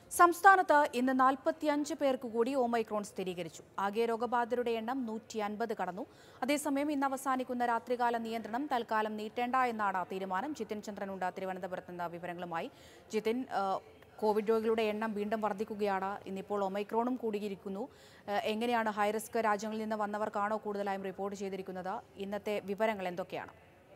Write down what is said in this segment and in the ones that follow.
സംസ്ഥാനത്ത് ഇന്ന് നാൽപ്പത്തിയഞ്ച് പേർക്ക് കൂടി ഓമൈക്രോൺ സ്ഥിരീകരിച്ചു ആകെ രോഗബാധിതരുടെ എണ്ണം നൂറ്റി അൻപത് കടന്നു അതേസമയം ഇന്ന് അവസാനിക്കുന്ന രാത്രികാല നിയന്ത്രണം തൽക്കാലം നീട്ടേണ്ട എന്നാണ് തീരുമാനം ജിതിൻ ചന്ദ്രനുണ്ട് തിരുവനന്തപുരത്ത് നിന്ന് വിവരങ്ങളുമായി ജിതിൻ ആ, കോവിഡ് രോഗികളുടെ എണ്ണം വീണ്ടും വർദ്ധിക്കുകയാണ് ഇന്നിപ്പോൾ ഒമൈക്രോണും കൂടിയിരിക്കുന്നു ആ, എങ്ങനെയാണ് ഹൈറിസ്ക് രാജ്യങ്ങളിൽ നിന്ന് വന്നവർക്കാണോ കൂടുതലായും റിപ്പോർട്ട് ചെയ്തിരിക്കുന്നത് ഇന്നത്തെ വിവരങ്ങൾ എന്തൊക്കെയാണ്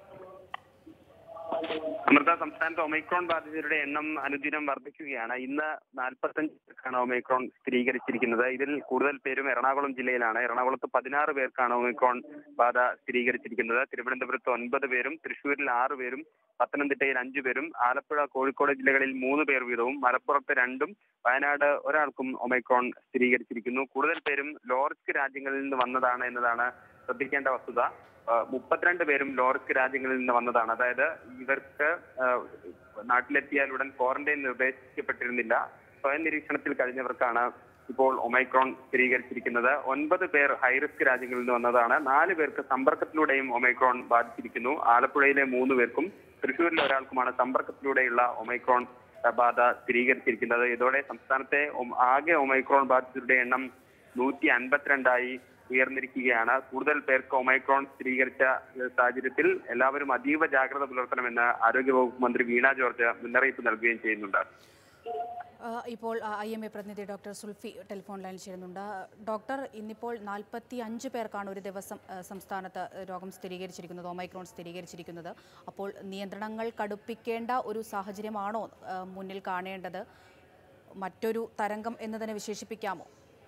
അമൃത സംസ്ഥാനത്ത് ഒമൈക്രോൺ ബാധിതരുടെ എണ്ണം അനുദിനം വർദ്ധിക്കുകയാണ് ഇന്ന് നാൽപ്പത്തഞ്ച് പേർക്കാണ് ഒമൈക്രോൺ സ്ഥിരീകരിച്ചിരിക്കുന്നത് ഇതിൽ കൂടുതൽ പേരും എറണാകുളം ജില്ലയിലാണ് എറണാകുളത്ത് പതിനാറ് പേർക്കാണ് ഒമൈക്രോൺ ബാധ സ്ഥിരീകരിച്ചിരിക്കുന്നത് തിരുവനന്തപുരത്ത് ഒൻപത് പേരും തൃശ്ശൂരിൽ ആറ് പേരും പത്തനംതിട്ടയിൽ അഞ്ചു പേരും ആലപ്പുഴ കോഴിക്കോട് ജില്ലകളിൽ മൂന്ന് പേർ വീതവും മലപ്പുറത്ത് രണ്ടും വയനാട് ഒരാൾക്കും ഒമൈക്രോൺ സ്ഥിരീകരിച്ചിരിക്കുന്നു കൂടുതൽ പേരും ലോറിസ്ക് രാജ്യങ്ങളിൽ നിന്ന് വന്നതാണ് എന്നതാണ് ശ്രദ്ധിക്കേണ്ട വസ്തുത ആ, മുപ്പത്തിരണ്ട് പേരും ലോറിസ്ക് രാജ്യങ്ങളിൽ നിന്ന് വന്നതാണ് അതായത് ഇവർക്ക് ആ, നാട്ടിലെത്തിയാൽ ഉടൻ ക്വാറന്റൈൻ നിർദ്ദേശിക്കപ്പെട്ടിരുന്നില്ല സ്വയം നിരീക്ഷണത്തിൽ കഴിഞ്ഞവർക്കാണ് ഇപ്പോൾ ഒമൈക്രോൺ സ്ഥിരീകരിച്ചിരിക്കുന്നത് ഒൻപത് പേർ ഹൈറിസ്ക് രാജ്യങ്ങളിൽ നിന്ന് വന്നതാണ് നാല് പേർക്ക് സമ്പർക്കത്തിലൂടെയും ഒമൈക്രോൺ ബാധിച്ചിരിക്കുന്നു ആലപ്പുഴയിലെ മൂന്ന് പേർക്കും തൃശ്ശൂരിലെ ഒരാൾക്കുമാണ് സമ്പർക്കത്തിലൂടെയുള്ള ഒമൈക്രോൺ ആ, ബാധ സ്ഥിരീകരിച്ചിരിക്കുന്നത് ഇതോടെ സംസ്ഥാനത്തെ ഒം- ആകെ ഒമൈക്രോൺ ബാധിതരുടെ എണ്ണം നൂറ്റി അൻപത്തിരണ്ടായി ഉയർന്നിരിക്കുകയാണ് കൂടുതൽ പേർക്ക് ഒമൈക്രോൺ സ്ഥിരീകരിച്ച ഏഹ്, സാഹചര്യത്തിൽ എല്ലാവരും അതീവ ജാഗ്രത പുലർത്തണമെന്ന് ആരോഗ്യവകുപ്പ് മന്ത്രി വീണ ജോർജ് മുന്നറിയിപ്പ് നൽകുകയും ചെയ്യുന്നുണ്ട് ആ, ഇപ്പോൾ ഐ എം എ പ്രതിനിധി ഡോക്ടർ സുൽഫി ടെലിഫോൺ ലൈനിൽ ചേരുന്നുണ്ട് ഡോക്ടർ ഇന്നിപ്പോൾ നാൽപ്പത്തി അഞ്ച് പേർക്കാണ് ഒരു ദിവസം ആ, സംസ്ഥാനത്ത് രോഗം സ്ഥിരീകരിച്ചിരിക്കുന്നത് ഒമൈക്രോൺ സ്ഥിരീകരിച്ചിരിക്കുന്നത് അപ്പോൾ നിയന്ത്രണങ്ങൾ കടുപ്പിക്കേണ്ട ഒരു സാഹചര്യമാണോ ആ, മുന്നിൽ കാണേണ്ടത് മറ്റൊരു തരംഗം എന്ന് തന്നെ വിശേഷിപ്പിക്കാമോ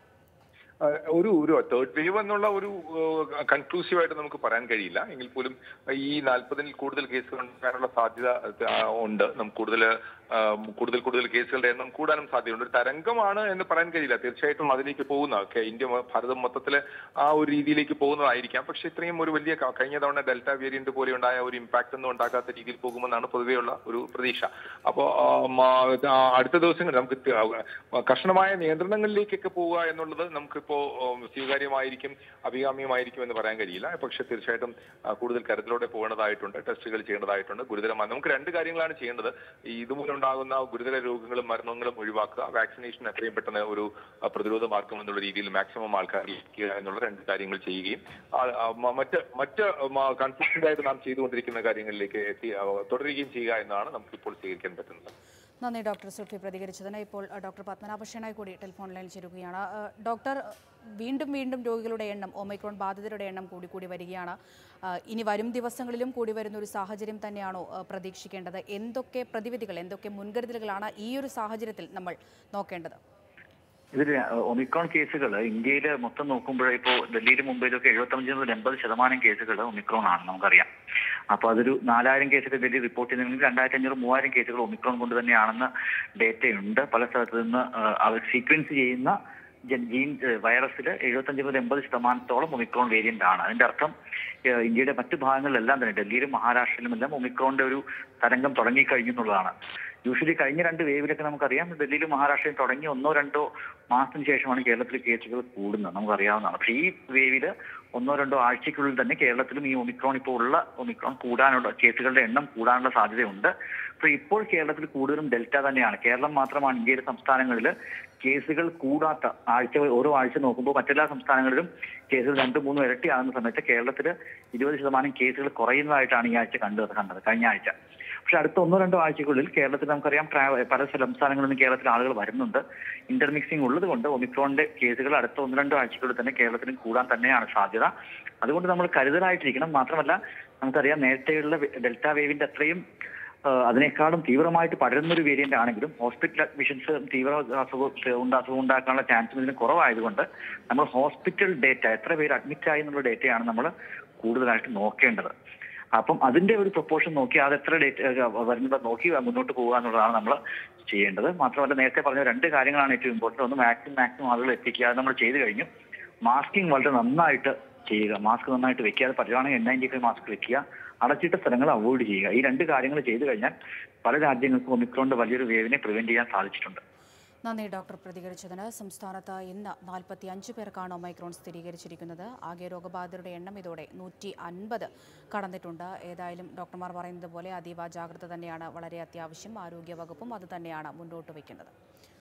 ആ, ഒരു ഒരു തേർഡ് വേവ് എന്നുള്ള ഒരു കൺക്ലൂസീവ് ആയിട്ട് നമുക്ക് പറയാൻ കഴിയില്ല എങ്കിൽ പോലും ഈ നാൽപ്പതിൽ കൂടുതൽ കേസുകൾ ഉണ്ടാകാനുള്ള സാധ്യത ആ, ഉണ്ട് നമുക്ക് കൂടുതൽ ആ, കൂടുതൽ കൂടുതൽ കേസുകളുടെ എണ്ണം കൂടാനും സാധ്യതയുണ്ട് ഒരു തരംഗമാണ് എന്ന് പറയാൻ കഴിയില്ല തീർച്ചയായിട്ടും അതിലേക്ക് പോകുന്ന ഒക്കെ ഇന്ത്യ മൊ- ഭാരതം മൊത്തത്തിൽ ആ ഒരു രീതിയിലേക്ക് പോകുന്നതായിരിക്കാം പക്ഷെ ഇത്രയും ഒരു വലിയ ക- കഴിഞ്ഞ തവണ ഡെൽറ്റ വേരിയന്റ് പോലെ ഉണ്ടായ ഒരു ഇമ്പാക്ട് ഒന്നും ഉണ്ടാക്കാത്ത രീതിയിൽ പോകുമെന്നാണ് പൊതുവെയുള്ള ഒരു പ്രതീക്ഷ അപ്പോൾ അടുത്ത ദിവസങ്ങളിൽ നമുക്ക് ത- ആ, കർശനമായ നിയന്ത്രണങ്ങളിലേക്കൊക്കെ പോവുക എന്നുള്ളത് നമുക്കിപ്പോ ഉം, സ്വീകാര്യമായിരിക്കും അഭികാമ്യമായിരിക്കും എന്ന് പറയാൻ കഴിയില്ല പക്ഷെ തീർച്ചയായിട്ടും ആ, കൂടുതൽ കരുതലോടെ പോകേണ്ടതായിട്ടുണ്ട് ടെസ്റ്റുകൾ ചെയ്യേണ്ടതായിട്ടുണ്ട് ഗുരുതരമായ നമുക്ക് രണ്ട് കാര്യങ്ങളാണ് ചെയ്യേണ്ടത് ഈ ഇതുമൂലം ഉണ്ടാകുന്ന ഗുരുതര രോഗങ്ങളും മരണങ്ങളും ഒഴിവാക്കുക വാക്സിനേഷൻ എത്രയും പെട്ടെന്ന് ഒരു ആ, പ്രതിരോധ മാർഗം എന്നുള്ള രീതിയിൽ മാക്സിമം ആൾക്കാരിൽ എത്തിക്കുക എന്നുള്ള രണ്ട് കാര്യങ്ങൾ ചെയ്യുകയും ആ, ആ, മ- മറ്റ് മറ്റ് കൺസിസ്റ്റന്റ് ആയിട്ട് നാം ചെയ്തുകൊണ്ടിരിക്കുന്ന കാര്യങ്ങളിലേക്ക് എത്തി ആ, തുടരുകയും ചെയ്യുക എന്നതാണ് നമുക്കിപ്പോൾ സ്വീകരിക്കാൻ പറ്റുന്നത് നന്ദി ഡോക്ടർ സുൽഫി പ്രതികരിച്ചതിന് ഇപ്പോൾ ആ, ഡോക്ടർ പത്മനാഭ ഷെണായി കൂടി ടെലിഫോൺ ലൈനിൽ ചേരുകയാണ് ആ, ഡോക്ടർ വീണ്ടും വീണ്ടും രോഗികളുടെ എണ്ണം ഒമൈക്രോൺ ബാധിതരുടെ എണ്ണം കൂടി കൂടി വരികയാണ് ആ, ഇനി വരും ദിവസങ്ങളിലും കൂടി വരുന്ന ഒരു സാഹചര്യം തന്നെയാണോ ആ, പ്രതീക്ഷിക്കേണ്ടത് എന്തൊക്കെ പ്രതിവിധികൾ എന്തൊക്കെ മുൻകരുതലുകളാണ് ഈ ഒരു സാഹചര്യത്തിൽ നമ്മൾ നോക്കേണ്ടത് ഇതിൽ ഒമിക്രോൺ കേസുകൾ ഇന്ത്യയിൽ മൊത്തം നോക്കുമ്പോൾ ഇപ്പോൾ ഡൽഹിയിലും മുംബൈയിലൊക്കെ എഴുപത്തഞ്ച് മുതൽ എൺപത് ശതമാനം കേസുകൾ ഒമിക്രോൺ ആണ് നമുക്കറിയാം അപ്പോൾ അതൊരു നാലായിരം കേസുകൾ ഡൽഹി റിപ്പോർട്ട് ചെയ്തിട്ടുണ്ടെങ്കിൽ രണ്ടായിരത്തി അഞ്ഞൂറ് മൂവായിരം കേസുകൾ ഒമിക്രോൺ കൊണ്ട് തന്നെയാണെന്ന് ഡേറ്റയുണ്ട് പല സ്ഥലത്തു നിന്ന് ആ, അവർ സീക്വൻസ് ചെയ്യുന്ന ജൻ- ജീൻ വൈറസിൽ എഴുപത്തഞ്ച് മുതൽ എൺപത് ശതമാനത്തോളം ഒമിക്രോൺ വേരിയന്റ് ആണ് അതിന്റെ അർത്ഥം ഏഹ്, ഇന്ത്യയുടെ മറ്റു ഭാഗങ്ങളിലെല്ലാം തന്നെ ഡൽഹിയിലും മഹാരാഷ്ട്രയിലും എല്ലാം ഒമിക്രോണിന്റെ ഒരു തരംഗം തുടങ്ങിക്കഴിഞ്ഞു എന്നുള്ളതാണ് യൂഷ്വലി കഴിഞ്ഞ രണ്ട് വേവിലൊക്കെ നമുക്കറിയാം ഡൽഹിയിലും മഹാരാഷ്ട്രയിൽ തുടങ്ങി ഒന്നോ രണ്ടോ മാസത്തിന് ശേഷമാണ് കേരളത്തിൽ കേസുകൾ കൂടുന്നത് നമുക്കറിയാവുന്നതാണ് പക്ഷേ ഈ വേവില് ഒന്നോ രണ്ടോ ആഴ്ചയ്ക്കുള്ളിൽ തന്നെ കേരളത്തിലും ഈ ഒമിക്രോൺ ഇപ്പോൾ ഉള്ള ഒമിക്രോൺ കൂടാനുള്ള കേസുകളുടെ എണ്ണം കൂടാനുള്ള സാധ്യതയുണ്ട് അപ്പോൾ ഇപ്പോൾ കേരളത്തിൽ കൂടുതലും ഡെൽറ്റ തന്നെയാണ് കേരളം മാത്രമാണ് ഇന്ത്യയിലെ സംസ്ഥാനങ്ങളിൽ കേസുകൾ കൂടാത്ത ആഴ്ച ഓരോ ആഴ്ച നോക്കുമ്പോൾ മറ്റെല്ലാ സംസ്ഥാനങ്ങളിലും കേസുകൾ രണ്ടും മൂന്നും ഇരട്ടിയാകുന്ന സമയത്ത് കേരളത്തിൽ ഇരുപത് ശതമാനം കേസുകൾ കുറയുന്നതായിട്ടാണ് ഈ ആഴ്ച കണ്ടത് കണ്ടത് കഴിഞ്ഞ ആഴ്ച പക്ഷെ അടുത്ത ഒന്നോ രണ്ടോ ആഴ്ചക്കുള്ളിൽ കേരളത്തിൽ നമുക്കറിയാം ട്രാവ പല സംസ്ഥാനങ്ങളിൽ നിന്ന് കേരളത്തിൽ ആളുകൾ വരുന്നുണ്ട് ഇന്റർമിക്സിംഗ് ഉള്ളത് കൊണ്ട് ഒമിക്രോണിന്റെ കേസുകൾ അടുത്ത ഒന്ന് രണ്ടോ ആഴ്ചക്കുള്ളിൽ തന്നെ കേരളത്തിലും കൂടാൻ തന്നെയാണ് സാധ്യത അതുകൊണ്ട് നമ്മൾ കരുതലായിട്ടിരിക്കണം മാത്രമല്ല നമുക്കറിയാം നേരത്തെയുള്ള ഡെൽറ്റ വേവിന്റെ അത്രയും ആ, അതിനേക്കാളും തീവ്രമായിട്ട് പടരുന്ന ഒരു വേരിയന്റ് ആണെങ്കിലും ഹോസ്പിറ്റൽ അഡ്മിഷൻസ് തീവ്ര അസുഖം ഉണ്ട് അസുഖം ഉണ്ടാക്കാനുള്ള ചാൻസും ഇതിന് കുറവായതുകൊണ്ട് നമ്മൾ ഹോസ്പിറ്റൽ ഡേറ്റ എത്ര പേര് അഡ്മിറ്റ് ആയി എന്നുള്ള ഡേറ്റയാണ് നമ്മൾ കൂടുതലായിട്ട് നോക്കേണ്ടത് അപ്പം അതിന്റെ ഒരു പ്രൊപ്പോർഷൻ നോക്കി അത് എത്ര ഡേറ്റ് വരുന്നത് നോക്കി മുന്നോട്ട് പോകുക എന്നുള്ളതാണ് നമ്മൾ ചെയ്യേണ്ടത് മാത്രമല്ല നേരത്തെ പറഞ്ഞ രണ്ട് കാര്യങ്ങളാണ് ഏറ്റവും ഇമ്പോർട്ടൻറ്റ് ഒന്ന് മാക്സിമം മാക്സിമം ആളുകൾ എത്തിക്കുക അത് നമ്മൾ ചെയ്തു കഴിഞ്ഞു മാസ്കിംഗ് വളരെ നന്നായിട്ട് ചെയ്യുക മാസ്ക് നന്നായിട്ട് വെക്കുക അത് പറ്റുവാണെങ്കിൽ എൻ നയൻറ്റി ഫൈവ് മാസ്ക് വെക്കുക അടച്ചിട്ട സ്ഥലങ്ങൾ അവോയ്ഡ് ചെയ്യുക ഈ രണ്ട് കാര്യങ്ങൾ ചെയ്തു കഴിഞ്ഞാൽ പല രാജ്യങ്ങൾക്കും ഒമിക്രോണിന്റെ വലിയൊരു വേവിനെ പ്രിവെന്റ് ചെയ്യാൻ സാധിച്ചിട്ടുണ്ട് നന്ദി ഡോക്ടർ പ്രതികരിച്ചതിന് സംസ്ഥാനത്ത് ഇന്ന് നാൽപ്പത്തി അഞ്ച് പേർക്കാണ് ഒമൈക്രോൺ സ്ഥിരീകരിച്ചിരിക്കുന്നത് ആകെ രോഗബാധിതരുടെ എണ്ണം ഇതോടെ നൂറ്റി അൻപത് കടന്നിട്ടുണ്ട് ഏതായാലും ഡോക്ടർമാർ പറയുന്നത് പോലെ അതീവ ജാഗ്രത തന്നെയാണ് വളരെ അത്യാവശ്യം ആരോഗ്യവകുപ്പും അത് തന്നെയാണ് മുന്നോട്ട് വയ്ക്കുന്നത്